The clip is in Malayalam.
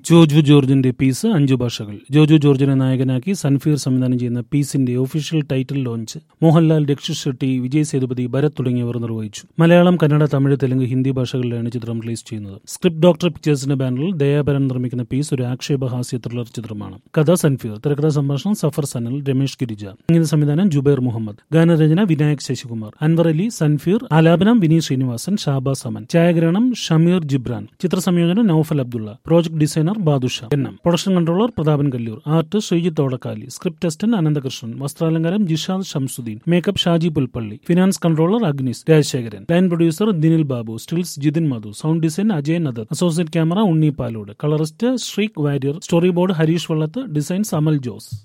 ജോജു ജോർജിന്റെ പീസ് അഞ്ചു ഭാഷകൾ ജോജു ജോർജിനെ നായകനാക്കി സൻഫീർ സംവിധാനം ചെയ്യുന്ന പീസിന്റെ official title launch Mohanlal Rakshit Shetty Vijay Sethupathi Bharath തുടങ്ങിയവർ നിർവഹിച്ചു മലയാളം കന്നഡ തമിഴ് തെലുങ്ക് ഹിന്ദി ഭാഷകളിലാണ് ചിത്രം റിലീസ് ചെയ്യുന്നത് സ്ക്രിപ്റ്റ് ഡോക്ടർ പിക്ചേഴ്സിന്റെ ബാനറിൽ ദയാപരൻ നിർമ്മിക്കുന്ന പീസ് ഒരു ആക്ഷേപഹാസ്യ ത്രില്ലർ ചിത്രമാണ് കഥ സൻഫീർ തിരക്കഥാ സംഭാഷണം സഫർ സനൽ രമേഷ് ഗിരിജ സംഗീത സംവിധാനം ജുബൈർ മുഹമ്മദ് ഗാനരചന വിനായക് ശശികുമാർ അൻവർ അലി സൻഫീർ ആലാപനം വിനീത് ശ്രീനിവാസൻ ഷാബാസ് അമൻ ഛായാഗ്രഹണം ഷമീർ ജിബ്രാൻ ചിത്രസംയോജനം Noufal Abdulla project designer Badusha N M production controller Prathapan Kalloor art Sreejith Odakkali script assistant Ananthakrishnan വസ്ത്രാലങ്കാരം Jishad Shamsuddin makeup Shaji Pulpally finance controller Agnis Rajasekharan line producer Dinil Babu stills Jithin Madhu sound design Ajay Nadar associate camera Unni Palode colourist Sreek Warrier storyboard Hareesh Vallath designs Amal Jose